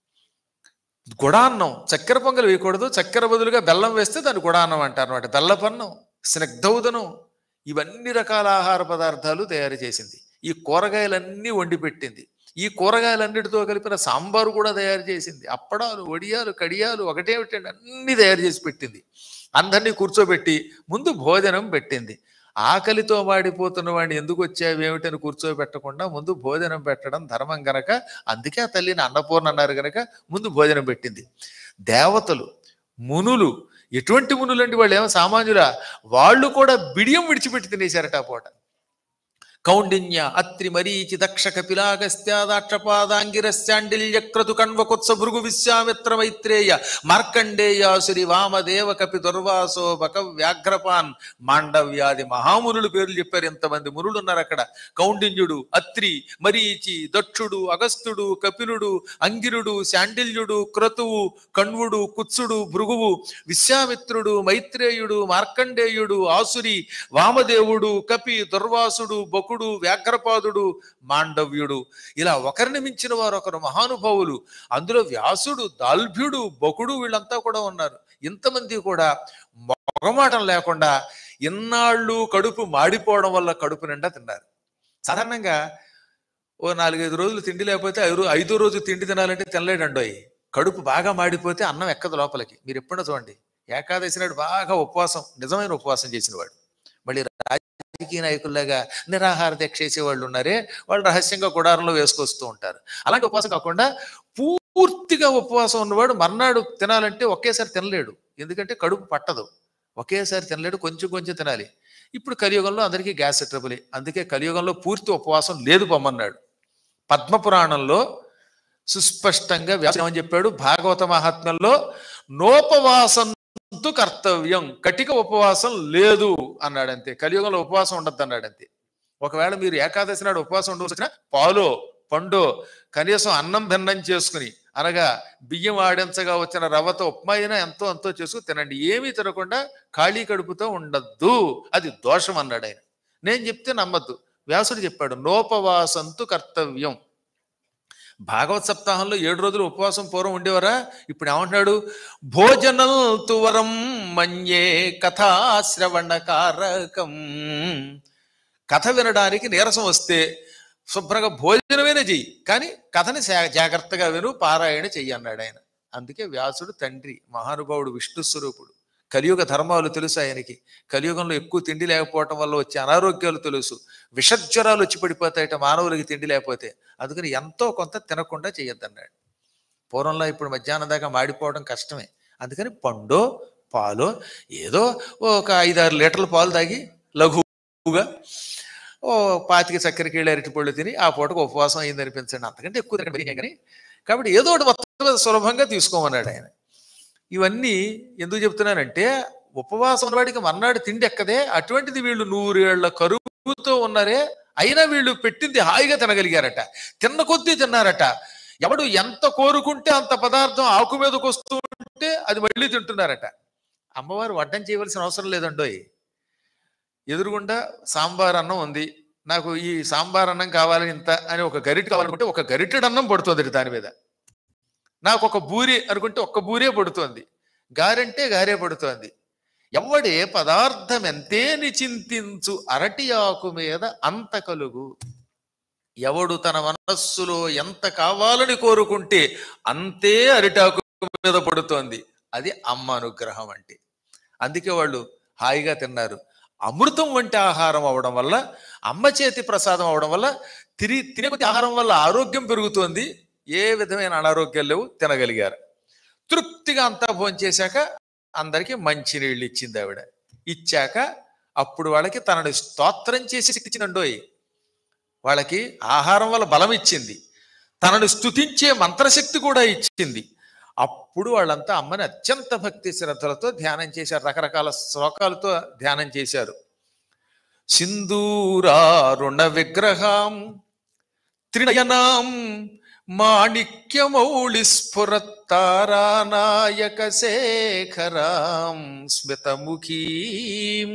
S3: గుడాన్నం చక్కెర పొంగల్ వేయకూడదు చక్కెర బదులుగా బెల్లం వేస్తే దాన్ని గుడాన్నం అంటారు అనమాట బెల్లపన్నం స్నిగ్ధౌదనం ఇవన్నీ రకాల ఆహార పదార్థాలు తయారు చేసింది ఈ కూరగాయలన్నీ వండి పెట్టింది ఈ కూరగాయలన్నిటితో కలిపిన సాంబారు కూడా తయారు చేసింది అప్పడాలు వడియాలు కడియాలు ఒకటేమిటండి అన్ని తయారు చేసి పెట్టింది అందరినీ కూర్చోబెట్టి ముందు భోజనం పెట్టింది ఆకలితో వాడిపోతున్న వాడిని ఎందుకు వచ్చావేమిటని కూర్చోబెట్టకుండా ముందు భోజనం పెట్టడం ధర్మం గనక అందుకే ఆ తల్లిని అన్నపూర్ణ అన్నారు గనక ముందు భోజనం పెట్టింది దేవతలు మునులు ఎటువంటి మునులు అంటే వాళ్ళు ఏమో సామాన్యులా వాళ్ళు కూడా బిడియం విడిచిపెట్టి తినేశారట ఆ పూట కౌండిన్య అత్రి మరీచి దక్ష కపిలాగస్త్యాదాక్షపాదాంగిరస్యాండిల్య క్రతు కణ్వకుత్స భృగు విశ్వామిత్ర మైత్రేయ మార్కండేయాసురి వామదేవ కపి దుర్వాసో బక వ్యాఘ్రపాన్ మాండవ్యాది మహామునులు పేర్లు చెప్పారు ఎంతమంది మునులు ఉన్నారు అక్కడ కౌండిన్యుడు అత్రి మరీచి దక్షుడు అగస్త్యుడు కపిలుడు అంగిరుడు శాండిల్యుడు క్రతువు కణ్వుడు కుత్సుడు భృగువు విశ్వామిత్రుడు మైత్రేయుడు మార్కండేయుడు ఆసురి వామదేవుడు కపి దుర్వాసుడు బకుడు వ్యాఘ్రపాదుడు మాండవ్యుడు ఇలా ఒకరిని మించిన వారు ఒకరు మహానుభావులు అందులో వ్యాసుడు దాల్భ్యుడు బకుడు వీళ్ళంతా కూడా ఉన్నారు ఇంతమంది కూడా మొగమాటం లేకుండా ఇన్నాళ్ళు కడుపు మాడిపోవడం వల్ల కడుపు నిండా తిన్నారు సాధారణంగా ఓ నాలుగైదు రోజులు తిండి లేకపోతే ఐదు ఐదో రోజు తిండి తినాలంటే తినలేడండోయ్ కడుపు బాగా మాడిపోతే అన్నం ఎక్కదు లోపలికి మీరు ఎప్పుడో చూడండి ఏకాదశి నాడు బాగా ఉపవాసం నిజమైన ఉపవాసం చేసినవాడు మళ్ళీ రాజకీయ నాయకుల్లాగా నిరాహార దీక్ష చేసే వాళ్ళు ఉన్నారే వాళ్ళు రహస్యంగా గుడారంలో వేసుకొస్తూ ఉంటారు అలాంటి ఉపవాసం కాకుండా పూర్తిగా ఉపవాసం ఉన్నవాడు మర్నాడు తినాలంటే ఒకేసారి తినలేడు ఎందుకంటే కడుపు పట్టదు ఒకేసారి తినలేడు కొంచెం కొంచెం తినాలి ఇప్పుడు కలియుగంలో అందరికీ గ్యాస్ ట్రబులే అందుకే కలియుగంలో పూర్తి ఉపవాసం లేదు పొమ్మన్నాడు పద్మపురాణంలో సుస్పష్టంగా వ్యాసం ఏమని చెప్పాడు భాగవత మహాత్మ్యంలో నోపవాసంతు కర్తవ్యం కటిక ఉపవాసం లేదు అన్నాడు అంతే కలియుగంలో ఉపవాసం ఉండద్దు అన్నాడు అంతే ఒకవేళ మీరు ఏకాదశి నాడు ఉపవాసం ఉండవలసి వచ్చినా పాలో పండు కనీసం అన్నం భిన్నం చేసుకుని అనగా బియ్యం ఆడించగా వచ్చిన రవ్వతో ఉప్మా అయినా ఎంతో ఎంతో చేసుకుని తినండి ఏమీ తినకుండా ఖాళీ కడుపుతో ఉండద్దు అది దోషం అన్నాడు ఆయన నేను చెప్తే నమ్మద్దు వ్యాసుడు చెప్పాడు నోపవాసంతు కర్తవ్యం భాగవత్ సప్తాహంలో ఏడు రోజులు ఉపవాసం పూర్వం ఉండేవారా ఇప్పుడు ఏమంటున్నాడు భోజనం తువరం మన్యే కథాశ్రవణ కారకం కథ వినడానికి నీరసం వస్తే శుభ్రంగా భోజనమైనా చెయ్యి కానీ కథని జా- జాగ్రత్తగా విను పారాయణ చెయ్యి అన్నాడు ఆయన అందుకే వ్యాసుడు తండ్రి మహానుభావుడు విష్ణు స్వరూపుడు కలియుగ ధర్మాలు తెలుసు ఆయనకి కలియుగంలో ఎక్కువ తిండి లేకపోవటం వల్ల వచ్చే అనారోగ్యాలు తెలుసు విషజ్వరాలు వచ్చి పడిపోతాయట మానవులకి తిండి లేకపోతే అందుకని ఎంతో కొంత తినకుండా చేయొద్దన్నాడు పూర్వంలో ఇప్పుడు మధ్యాహ్నం దాకా మాడిపోవడం కష్టమే అందుకని పండో పాలో ఏదో ఒక ఐదారు లీటర్ల పాలు తాగి లఘువుగా ఓ పాతిక చక్కెరకి వెళ్ళి అరటి పళ్ళు తిని ఆ పూటకు ఉపవాసం అయింది అనిపించండి అంతకంటే ఎక్కువ తినడం కానీ కాబట్టి ఏదో ఒకటి మొత్తం మీద సులభంగా తీసుకోమన్నాడు ఆయన ఇవన్నీ ఎందుకు చెప్తున్నానంటే ఉపవాసం ఉన్నవాడికి మర్నాడు తిండి ఎక్కదే అటువంటిది వీళ్ళు నూరేళ్ల కరువుతో ఉన్నారే అయినా వీళ్ళు పెట్టింది హాయిగా తినగలిగారట తిన్న కొద్దీ తిన్నారట ఎవడు ఎంత కోరుకుంటే అంత పదార్థం ఆకు మీదకి వస్తూ ఉంటే అది మళ్ళీ తింటున్నారట అమ్మవారు వడ్డం చేయవలసిన అవసరం లేదండోయ్ ఎదురుగుండా సాంబార్ అన్నం ఉంది నాకు ఈ సాంబార్ అన్నం కావాలి ఇంత అని ఒక గరిట కావాలనుకుంటే ఒక గరిటెడు అన్నం పడుతుంది దాని మీద నాకు ఒక బూరి అనుకుంటే ఒక్క బూరే పడుతోంది గారంటే గారే పడుతోంది ఎవడే పదార్థం ఎంతేని చింతించు అరటి ఆకు మీద అంత కలుగు ఎవడు తన మనస్సులో ఎంత కావాలని కోరుకుంటే అంతే అరిటాకు మీద పడుతోంది అది అమ్మ అనుగ్రహం అంటే అందుకే వాళ్ళు హాయిగా తిన్నారు అమృతం వంటి ఆహారం అవడం వల్ల అమ్మ చేతి ప్రసాదం అవడం వల్ల తిరి తినే కొద్ది ఆహారం వల్ల ఆరోగ్యం పెరుగుతోంది ఏ విధమైన అనారోగ్యాలు లేవు తినగలిగారు తృప్తిగా అంతా భోంచేశాక అందరికీ మంచినీళ్ళు ఇచ్చింది ఆవిడ ఇచ్చాక అప్పుడు వాళ్ళకి తనని స్తోత్రం చేసి శక్తి ఇచ్చిందండోయ్ వాళ్ళకి ఆహారం వల్ల బలం ఇచ్చింది తనను స్తుతించే మంత్రశక్తి కూడా ఇచ్చింది అప్పుడు వాళ్ళంతా అమ్మని అత్యంత భక్తి శ్రద్ధలతో ధ్యానం చేశారు రకరకాల శ్లోకాలతో ధ్యానం చేశారు సింధూరారుణ విగ్రహం త్రినయనాం మాణిక్యమౌళి స్ఫురత్తారానాయక శేఖరాం స్మితముఖీం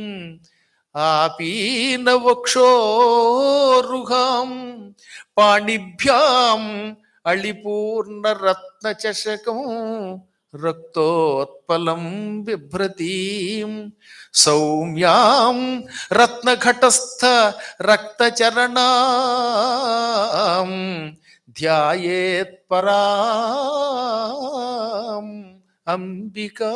S3: ఆపీన వక్షోరుహాం పాణిభ్యాం అళిపూర్ణ రత్న చషకం రక్తోత్పలం బిభ్రతీం సౌమ్యాం రత్నఘటస్థ రక్తచరణాం ధ్యాయేత్ పరాం అంబికా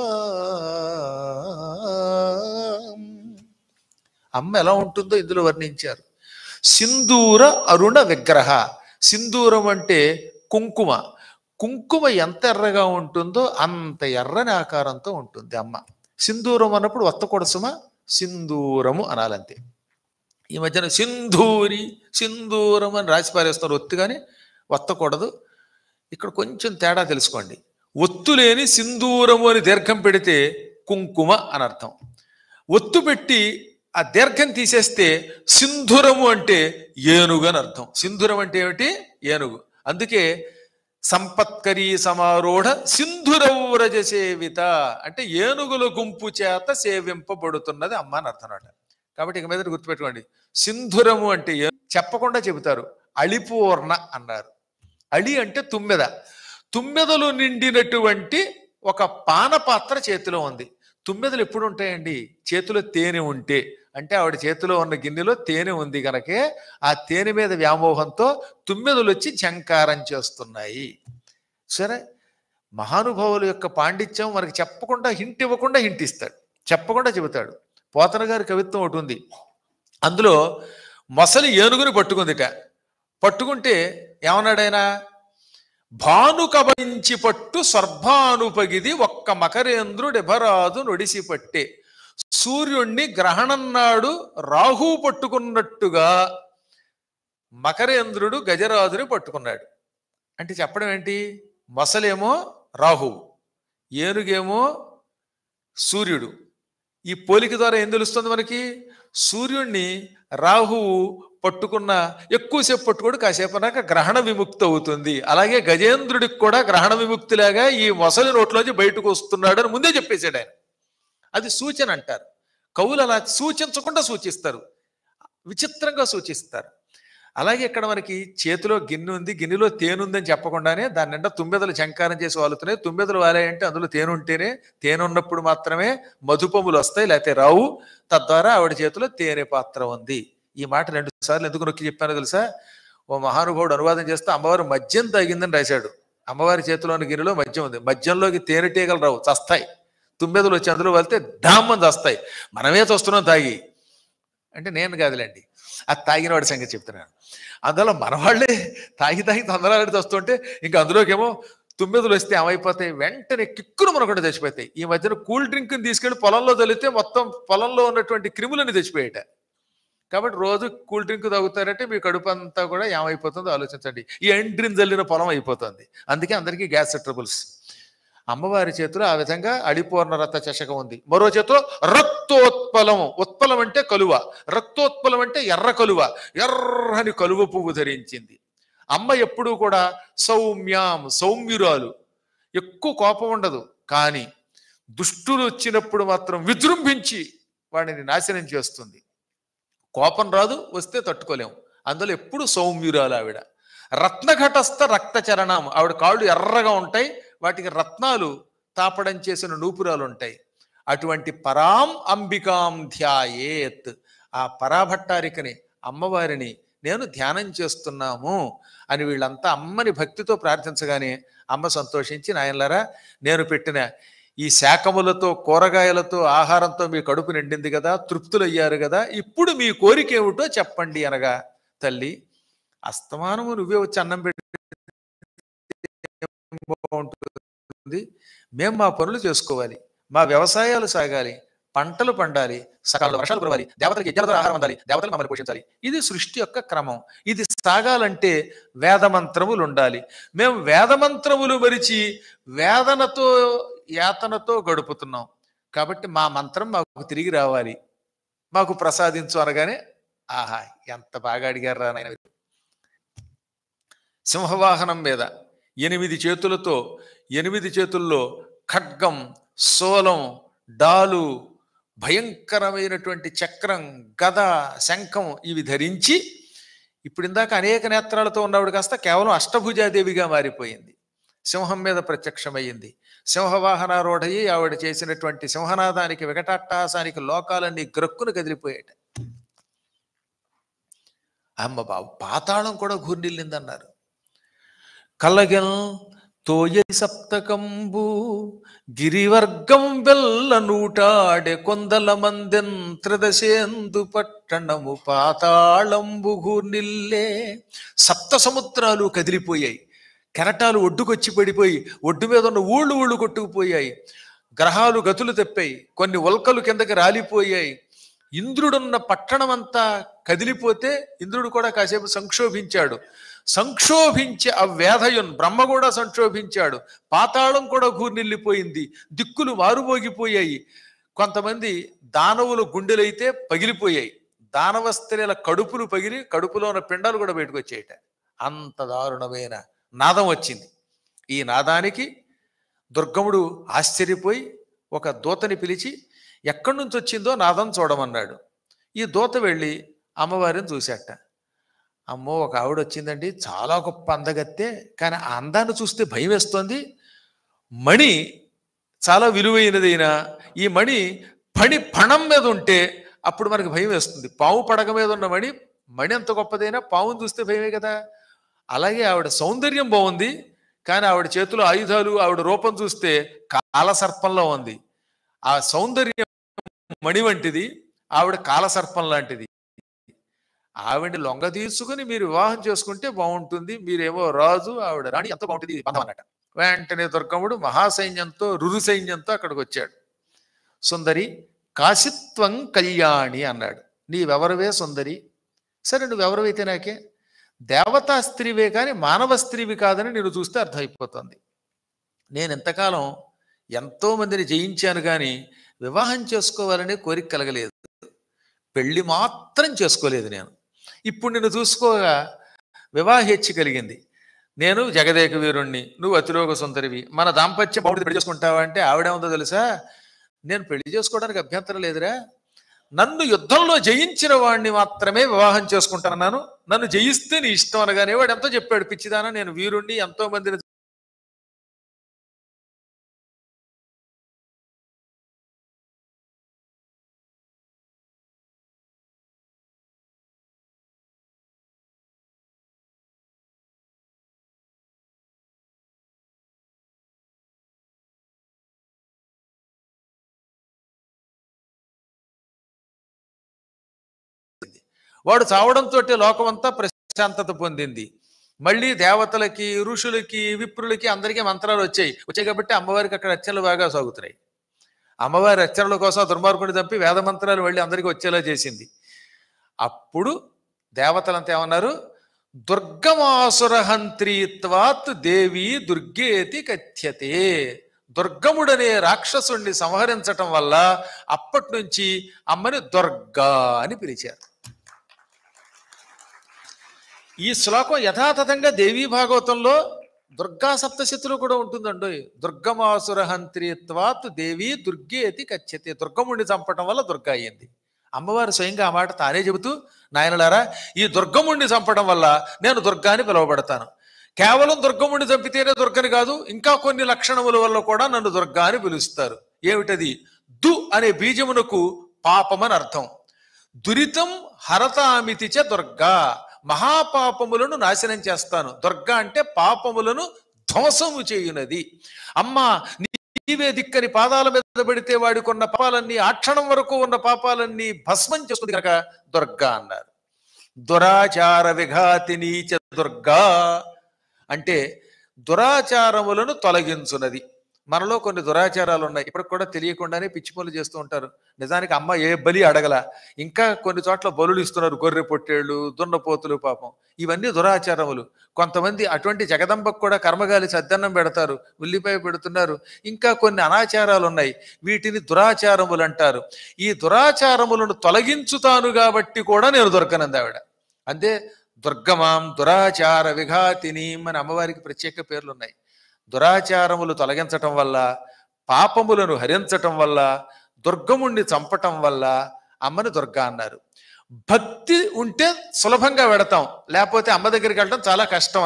S3: అమ్మ ఎలా ఉంటుందో ఇందులో వర్ణించారు సింధూర అరుణ విగ్రహ సింధూరం అంటే కుంకుమ కుంకుమ ఎంత ఎర్రగా ఉంటుందో అంత ఎర్రని ఆకారంతో ఉంటుంది అమ్మ సింధూరం అన్నప్పుడు వత్త కొడసమ సింధూరము అనాలంతే ఈ మధ్యన సింధూరి సింధూరం అని రాసి పారేస్తారు ఒత్తు కానీ వత్తకూడదు ఇక్కడ కొంచెం తేడా తెలుసుకోండి ఒత్తు లేని సింధూరము అని దీర్ఘం పెడితే కుంకుమ అని అర్థం ఒత్తు పెట్టి ఆ దీర్ఘం తీసేస్తే సింధురము అంటే ఏనుగు అని అర్థం సింధురం అంటే ఏమిటి ఏనుగు అందుకే సంపత్కరీ సమారూఢ సింధురౌరజ సేవిత అంటే ఏనుగుల గుంపు చేత సేవింపబడుతున్నది అమ్మ అని అర్థం అన్నమాట కాబట్టి ఇక మీద గుర్తుపెట్టుకోండి సింధురము అంటే ఏ- చెప్పకుండా చెబుతారు అళిపూర్ణ అన్నారు అళి అంటే తుమ్మెద తుమ్మెదలు నిండినటువంటి ఒక పాన పాత్ర చేతిలో ఉంది తుమ్మెదలు ఎప్పుడు ఉంటాయండి చేతిలో తేనె ఉంటే అంటే ఆవిడ చేతిలో ఉన్న గిన్నెలో తేనె ఉంది గనకే ఆ తేనె మీద వ్యామోహంతో తుమ్మెదలు వచ్చి ఝంకారం చేస్తున్నాయి సరే మహానుభావుల యొక్క పాండిత్యం మనకి చెప్పకుండా హింట్ ఇవ్వకుండా హింట్ ఇస్తాడు చెప్పకుండా చెబుతాడు పోతన గారి కవిత్వం ఒకటి ఉంది అందులో మొసలి ఏనుగుని పట్టుకుందిట పట్టుకుంటే ఏమన్నాడు ఆయన భాను కబలించి పట్టు సర్భానుపగిది ఒక్క మకరేంద్రుడెభరాదు నొడిసి పట్టే సూర్యుణ్ణి గ్రహణం నాడు రాహు పట్టుకున్నట్టుగా మకరేంద్రుడు గజరాజుని పట్టుకున్నాడు అంటే చెప్పడం ఏంటి మొసలేమో రాహువు ఏనుగేమో సూర్యుడు ఈ పోలిక ద్వారా ఏం తెలుస్తుంది మనకి సూర్యుణ్ణి రాహువు పట్టుకున్న ఎక్కువసేపు పట్టుకోడు కాసేపు అన్నాక గ్రహణ విముక్తి అవుతుంది అలాగే గజేంద్రుడికి కూడా గ్రహణ విముక్తిలాగా ఈ మొసలి నోట్లోంచి బయటకు వస్తున్నాడు అని ముందే చెప్పేశాడు ఆయన అది సూచన అంటారు కవులు అలా సూచించకుండా సూచిస్తారు విచిత్రంగా సూచిస్తారు అలాగే ఇక్కడ మనకి చేతిలో గిన్నె ఉంది గిన్నెలో తేనె ఉందని చెప్పకుండానే దాని నిండా తుమ్మెదలు చంకారం చేసి వాలుతున్నాయి తుమ్మెదలు వాలాయంటే అందులో తేనె ఉంటేనే తేనె ఉన్నప్పుడు మాత్రమే మధుపములు వస్తాయి లేకపోతే రావు తద్వారా ఆవిడ చేతిలో తేనె పాత్ర ఉంది ఈ మాట రెండు సార్లు ఎందుకు నొక్కి చెప్పానో తెలుసా ఓ మహానుభావుడు అనువాదం చేస్తే అమ్మవారు మద్యం తాగిందని రాశాడు అమ్మవారి చేతిలోని గిన్నెలో మద్యం ఉంది మద్యంలోకి తేనెటీగలు రావు చస్తాయి తుమ్మెదలు వచ్చి అందులో వెళ్తే డామ్మని వస్తాయి మనమే చూస్తున్నాం తాగి అంటే నేను కాదులేండి అది తాగిన వాడి సంగతి చెప్తున్నాను అందులో మన వాళ్ళే తాగి తాగి తొందరలాడి వస్తుంటే ఇంకా అందులోకేమో తుమ్మెదలు వస్తే ఏమైపోతాయి వెంటనే కిక్కులు మనకుండా తెచ్చిపోతాయి ఈ మధ్యన కూల్ డ్రింక్ తీసుకెళ్లి పొలంలో తొలితే మొత్తం పొలంలో ఉన్నటువంటి క్రిములని తెచ్చిపోయేట కాబట్టి రోజు కూల్ డ్రింక్ తాగుతారంటే మీ కడుపు అంతా కూడా ఏమైపోతుందో ఆలోచించండి ఈ ఎండ్రిన్ జల్లిన పొలం అయిపోతుంది అందుకే అందరికీ గ్యాస్ ట్రబుల్స్ అమ్మవారి చేతిలో ఆ విధంగా అడిపూర్ణ రథ చషకం ఉంది మరో చేతిలో రక్తోత్పలము ఉత్పలం అంటే కలువ రక్తోత్పలం అంటే ఎర్ర కలువ ఎర్రని కలువ పువ్వు ధరించింది అమ్మ ఎప్పుడూ కూడా సౌమ్యాం సౌమ్యురాలు ఎక్కువ కోపం ఉండదు కానీ దుష్టులు వచ్చినప్పుడు మాత్రం విజృంభించి వాడిని నాశనం చేస్తుంది కోపం రాదు వస్తే తట్టుకోలేము అందులో ఎప్పుడు సౌమ్యురాలు ఆవిడ రత్నఘటస్థ రక్త చరణం ఆవిడ కాళ్ళు ఎర్రగా ఉంటాయి వాటికి రత్నాలు తాపడం చేసిన నూపురాలు ఉంటాయి అటువంటి పరాం అంబికాం ధ్యాయేత్ ఆ పరాభట్టారికని అమ్మవారిని నేను ధ్యానం చేస్తున్నాము అని వీళ్ళంతా అమ్మని భక్తితో ప్రార్థించగానే అమ్మ సంతోషించి నాయనలారా నేను పెట్టిన ఈ శాకములతో కూరగాయలతో ఆహారంతో మీ కడుపు నిండింది కదా తృప్తులయ్యారు కదా ఇప్పుడు మీ కోరిక ఏమిటో చెప్పండి అనగా తల్లి అస్తమానము నువ్వే వచ్చి అన్నం పెట్టి బాగుంటుంది మేము మా పనులు చేసుకోవాలి మా వ్యవసాయాలు సాగాలి పంటలు పండాలి సకాలంలో వర్షాలు కురవాలి దేవతలకు యజ్ఞాలతో ఆహారం అందాలి దేవతలు మమ్మల్ని పోషించాలి ఇది సృష్టి యొక్క క్రమం ఇది సాగాలంటే వేదమంత్రములు ఉండాలి మేము వేదమంత్రములు మరిచి వేదనతో యాతనతో గడుపుతున్నాం కాబట్టి మా మంత్రం మాకు తిరిగి రావాలి మాకు ప్రసాదించు అనగానే ఆహా ఎంత బాగా అడిగారు రా నాయన సింహవాహనం మీద ఎనిమిది చేతులతో ఎనిమిది చేతుల్లో ఖడ్గం సోలం డాలు భయంకరమైనటువంటి చక్రం గద శంఖం ఇవి ధరించి ఇప్పుడు ఇందాక అనేక నేత్రాలతో ఉన్నవాడు కాస్త కేవలం అష్టభుజాదేవిగా మారిపోయింది సింహం మీద ప్రత్యక్షమయ్యింది సింహవాహనారూఢయి ఆవిడ చేసినటువంటి సింహనాదానికి వికటాట్టాసానికి లోకాలన్నీ గ్రక్కును కదిలిపోయాట అమ్మ బాబు పాతాళం కూడా ఘూర్నిల్లిందన్నారు కలగెల్ తోయ సప్తకంబు గిరివర్గం వెల్ల నూటాడె కొందల మందెన్ త్రదశేందు పట్టణము పాతాళంబు ఘూర్నిల్లే సప్త సముద్రాలు కదిలిపోయాయి కెరటాలు ఒడ్డుకొచ్చి పడిపోయి ఒడ్డు మీద ఉన్న ఊళ్ళు ఊళ్ళు కొట్టుకుపోయాయి గ్రహాలు గతులు తెప్పాయి కొన్ని ఉల్కలు కిందకి రాలిపోయాయి ఇంద్రుడున్న పట్టణమంతా కదిలిపోతే ఇంద్రుడు కూడా కాసేపు సంక్షోభించాడు సంక్షోభించి ఆ వేధయున్ బ్రహ్మ కూడా సంక్షోభించాడు పాతాళం కూడా కూర్నిల్లిపోయింది దిక్కులు మారుమోగిపోయాయి కొంతమంది దానవుల గుండెలైతే పగిలిపోయాయి దానవ స్త్రీల కడుపులు పగిలి కడుపులో ఉన్న పిండాలు కూడా బయటకు వచ్చాయట అంత దారుణమైన నాదం వచ్చింది ఈ నాదానికి దుర్గముడు ఆశ్చర్యపోయి ఒక దూతని పిలిచి ఎక్కడి నుంచి వచ్చిందో నాదం చూడమన్నాడు ఈ దూత వెళ్ళి అమ్మవారిని చూశాట అమ్మో ఒక ఆవిడ వచ్చిందండి చాలా గొప్ప అందగత్తే కానీ ఆ అందాన్ని చూస్తే భయం వేస్తోంది మణి చాలా విలువైనదైన ఈ మణి పణి పణం మీద ఉంటే అప్పుడు మనకు భయం వేస్తుంది పావు పడగ మీద ఉన్న మణి మణి ఎంత గొప్పదైనా పావును చూస్తే భయమే కదా అలాగే ఆవిడ సౌందర్యం బాగుంది కానీ ఆవిడ చేతిలో ఆయుధాలు ఆవిడ రూపం చూస్తే కాలసర్పంలో ఉంది ఆ సౌందర్యం మణి వంటిది ఆవిడ కాలసర్పం లాంటిది ఆవిడ లొంగ తీసుకుని మీరు వివాహం చేసుకుంటే బాగుంటుంది మీరేమో రాజు ఆవిడ రాణి ఎంత బాగుంటుంది ఇది బంధం అన్నట వెంటనే దుర్గముడు మహాసైన్యంతో రురు సైన్యంతో అక్కడికి వచ్చాడు సుందరి కాశిత్వం కళ్యాణి అన్నాడు నీవెవరవే సుందరి సరే నువ్వెవరవైతే నాకే దేవతా స్త్రీవే కానీ మానవ స్త్రీవి కాదని నేను చూస్తే అర్థమైపోతుంది నేను ఎంతకాలం ఎంతో మందిని జయించాను కానీ వివాహం చేసుకోవాలనే కోరిక కలగలేదు పెళ్లి మాత్రం చేసుకోలేదు నేను ఇప్పుడు నిన్ను చూసుకోగా వివాహేచ్ఛ కలిగింది నేను జగదేక వీరుణ్ణి నువ్వు అతిలోక సుందరివి మన దాంపత్య పౌడి పెళ్లి చేసుకుంటావా అంటే ఆవిడేముందో తెలుసా నేను పెళ్లి చేసుకోవడానికి అభ్యంతరం లేదురా నన్ను యుద్ధంలో జయించిన వాడిని మాత్రమే వివాహం చేసుకుంటానన్నాను నన్ను జయిస్తే నీ ఇష్టం అనగానే వాడు ఎంతో చెప్పాడు పిచ్చిదానా నేను వీరుణ్ణి ఎంతో మందిని వాడు చావడంతో లోకమంతా ప్రశాంతత పొందింది మళ్ళీ దేవతలకి ఋషులకి విప్రులకి అందరికీ మంత్రాలు వచ్చాయి వచ్చాయి కాబట్టి అమ్మవారికి అక్కడ అర్చనలు బాగా సాగుతున్నాయి అమ్మవారి అర్చనల కోసం ఆ దుర్మార్గుని చంపి వేద మంత్రాలు వెళ్ళి అందరికీ వచ్చేలా చేసింది అప్పుడు దేవతలంతా ఏమన్నారు దుర్గమాసురహంత్రీత్వాత్ దేవి దుర్గేతి కథ్యతే దుర్గముడనే రాక్షసుణ్ణి సంహరించటం వల్ల అప్పటి నుంచి అమ్మని దుర్గా అని పిలిచారు ఈ శ్లోకం యథాతథంగా దేవీ భాగవతంలో దుర్గా సప్తశతిలో కూడా ఉంటుందండి దుర్గమాసురహంత్రీత్వాత్ దేవి దుర్గేతి కచ్చతే దుర్గముడిని చంపటం వల్ల దుర్గా అయ్యింది అమ్మవారు స్వయంగా ఆ మాట తానే చెబుతూ నాయనలారా ఈ దుర్గముడిని చంపడం వల్ల నేను దుర్గా అని పిలువబడతాను కేవలం దుర్గముడిని చంపితేనే దుర్గని కాదు ఇంకా కొన్ని లక్షణముల వల్ల కూడా నన్ను దుర్గా అని పిలుస్తారు ఏమిటది దు అనే బీజమునకు పాపమని అర్థం దురితం హరతామితి చ దుర్గా మహాపాపములను నాశనం చేస్తాను దుర్గా అంటే పాపములను ధ్వంసము చేయునది అమ్మా నీవే దిక్కని పాదాల మీద పెడితే వాడికున్న పాపాలన్నీ ఆ క్షణం వరకు ఉన్న పాపాలన్నీ భస్మం చేస్తుంది కనుక దుర్గా అన్నారు దురాచార విఘాతిని చ దుర్గా అంటే దురాచారములను తొలగించున్నది మనలో కొన్ని దురాచారాలు ఉన్నాయి ఇప్పటికి కూడా తెలియకుండానే పిచ్చి పనులు చేస్తూ ఉంటారు నిజానికి అమ్మ ఏ బలి అడగల ఇంకా కొన్ని చోట్ల బలులు ఇస్తున్నారు గొర్రె పొట్టేళ్ళు దున్నపోతులు పాపం ఇవన్నీ దురాచారములు కొంతమంది అటువంటి జగదంబకు కూడా కర్మగాలి సద్దన్నం పెడతారు ఉల్లిపాయ పెడుతున్నారు ఇంకా కొన్ని అనాచారాలు ఉన్నాయి వీటిని దురాచారములు అంటారు ఈ దురాచారములను తొలగించుతాను కాబట్టి కూడా నేను దొరకనంది ఆవిడ అంతే దుర్గమాం దురాచార విఘాతిని అని అమ్మవారికి ప్రత్యేక పేర్లు ఉన్నాయి దురాచారములు తొలగించటం వల్ల పాపములను హరించటం వల్ల దుర్గముణ్ణి చంపటం వల్ల అమ్మని దుర్గా అన్నారు భక్తి ఉంటే సులభంగా వెడతాం లేకపోతే అమ్మ దగ్గరికి వెళ్ళడం చాలా కష్టం